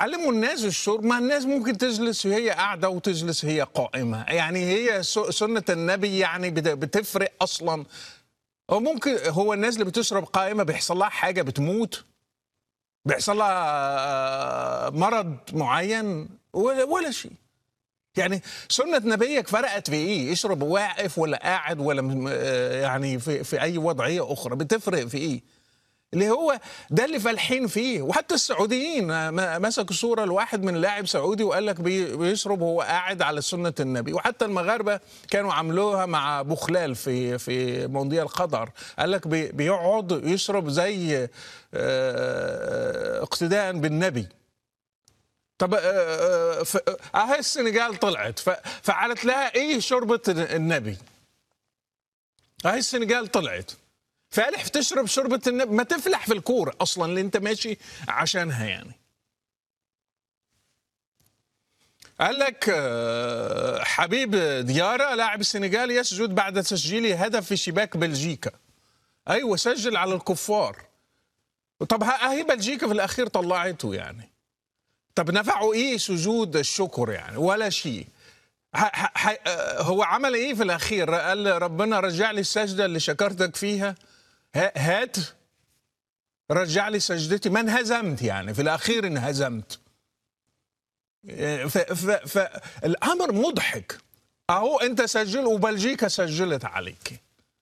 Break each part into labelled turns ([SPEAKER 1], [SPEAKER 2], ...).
[SPEAKER 1] علموا الناس الشرب ما الناس ممكن تجلس وهي قاعده وتجلس هي قائمه يعني هي س- سنه النبي يعني بت- بتفرق اصلا هو ممكن هو الناس اللي بتشرب قائمه بيحصل لها حاجه بتموت بيحصل لها آه، مرض معين ولا, ولا شيء يعني سنة نبيك فرقت في ايه؟ يشرب واقف ولا قاعد ولا م- آه، يعني في, في اي وضعية اخرى بتفرق في ايه؟ اللي هو ده اللي فالحين فيه وحتى السعوديين آه، م- مسكوا صورة لواحد من لاعب سعودي وقال لك بي- بيشرب وهو قاعد على سنة النبي وحتى المغاربة كانوا عملوها مع بوخلال في في مونديال قطر قال لك بي- بيقعد يشرب زي آه، اقتداء بالنبي طب آه، آه، ف- آه، اهي السنغال طلعت ف- فعلت لها ايه شربة النبي اهي السنغال طلعت فالح تشرب شربة النبي ما تفلح في الكورة اصلا اللي انت ماشي عشانها يعني قال لك آه، حبيب ديارة لاعب السنغال يسجد بعد تسجيل هدف في شباك بلجيكا ايوه سجل على الكفار طب ها- اهي بلجيكا في الاخير طلعته يعني طب نفعه ايه سجود الشكر يعني ولا شيء ح- ح- ح- آه، هو عمل ايه في الاخير قال ربنا رجع لي السجده اللي شكرتك فيها ها- هات رجع لي سجدتي ما انهزمت يعني في الاخير انهزمت آه، ف- ف- فالامر مضحك اهو انت سجل وبلجيكا سجلت عليك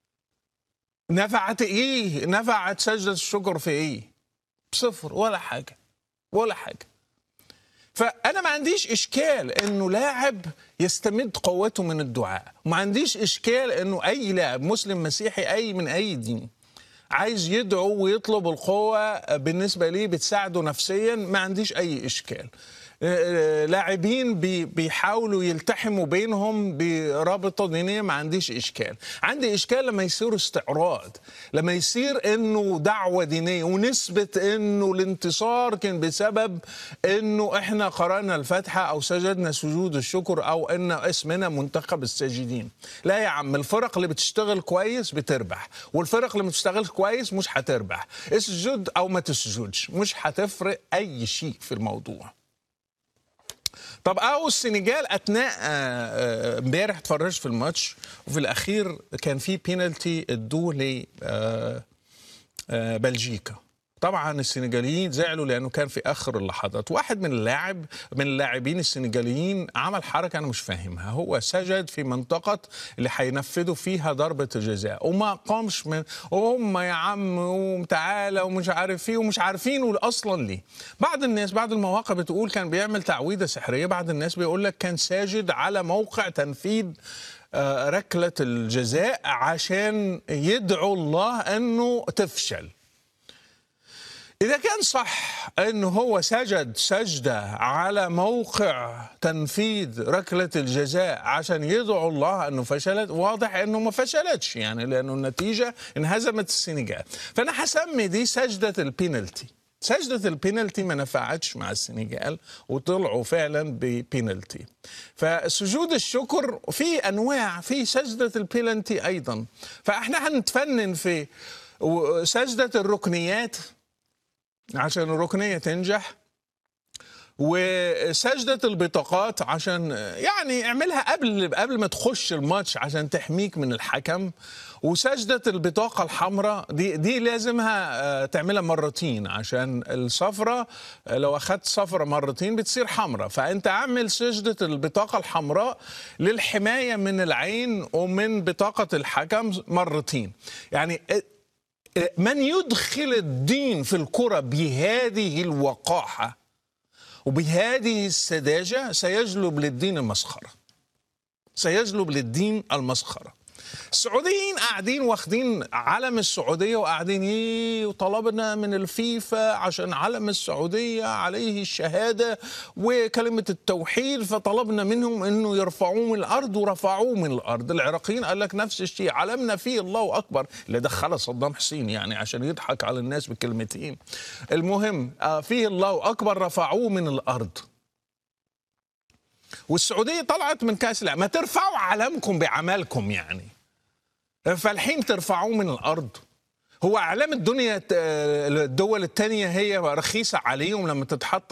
[SPEAKER 1] نفعت ايه نفعت سجده الشكر في ايه صفر ولا حاجه ولا حاجه فانا ما عنديش اشكال انه لاعب يستمد قوته من الدعاء ما عنديش اشكال انه اي لاعب مسلم مسيحي اي من اي دين عايز يدعو ويطلب القوة بالنسبة ليه بتساعده نفسيا ما عنديش أي إشكال آه، لاعبين بي- بيحاولوا يلتحموا بينهم برابطة دينية ما عنديش إشكال عندي إشكال لما يصير استعراض لما يصير إنه دعوة دينية ونثبت إنه الانتصار كان بسبب إنه إحنا قرأنا الفاتحة أو سجدنا سجود الشكر أو إن اسمنا منتخب الساجدين لا يا عم الفرق اللي بتشتغل كويس بتربح والفرق اللي ما بتشتغلش كويس مش هتربح اسجد أو ما تسجدش مش هتفرق أي شيء في الموضوع طب او السنغال اثناء آه، آه، امبارح اتفرجت في الماتش وفي الاخير كان في بينالتي ادوه ل آه، آه، بلجيكا طبعا السنغاليين زعلوا لانه كان في اخر اللحظات واحد من اللاعب من اللاعبين السنغاليين عمل حركه انا مش فاهمها هو سجد في منطقه اللي هينفذوا فيها ضربه الجزاء وما قامش من وهم يا عم وتعالى ومش عارف ايه ومش عارفين اصلا ليه بعض الناس بعض المواقع بتقول كان بيعمل تعويذه سحريه بعض الناس بيقول لك كان ساجد على موقع تنفيذ آه، ركله الجزاء عشان يدعو الله انه تفشل إذا كان صح أنه هو سجد سجدة على موقع تنفيذ ركلة الجزاء عشان يدعو الله أنه فشلت واضح أنه ما فشلتش يعني لأنه النتيجة انهزمت السنغال فأنا هسمي دي سجدة البينالتي سجدة البينالتي ما نفعتش مع السنغال وطلعوا فعلا ببينالتي فسجود الشكر في أنواع في سجدة البينالتي أيضا فإحنا هنتفنن في سجدة الركنيات عشان الركنيه تنجح وسجدة البطاقات عشان يعني اعملها قبل قبل ما تخش الماتش عشان تحميك من الحكم وسجدة البطاقة الحمراء دي دي لازمها آه، تعملها مرتين عشان الصفرة آه، لو أخدت صفرة مرتين بتصير حمراء فأنت اعمل سجدة البطاقة الحمراء للحماية من العين ومن بطاقة الحكم مرتين يعني من يدخل الدين في الكرة بهذه الوقاحة وبهذه السذاجة سيجلب للدين المسخرة سيجلب للدين المسخرة السعوديين قاعدين واخدين علم السعودية وقاعدين ايه وطلبنا من الفيفا عشان علم السعودية عليه الشهادة وكلمة التوحيد فطلبنا منهم انه يرفعوه من الارض ورفعوه من الارض العراقيين قال لك نفس الشيء علمنا فيه الله اكبر اللي دخلها صدام حسين يعني عشان يضحك على الناس بكلمتين المهم آه، فيه الله اكبر رفعوه من الارض والسعوديه طلعت من كاس العالم ما ترفعوا علمكم بعملكم يعني فالحين ترفعوه من الارض هو اعلام الدنيا الدول الثانيه هي رخيصه عليهم لما تتحط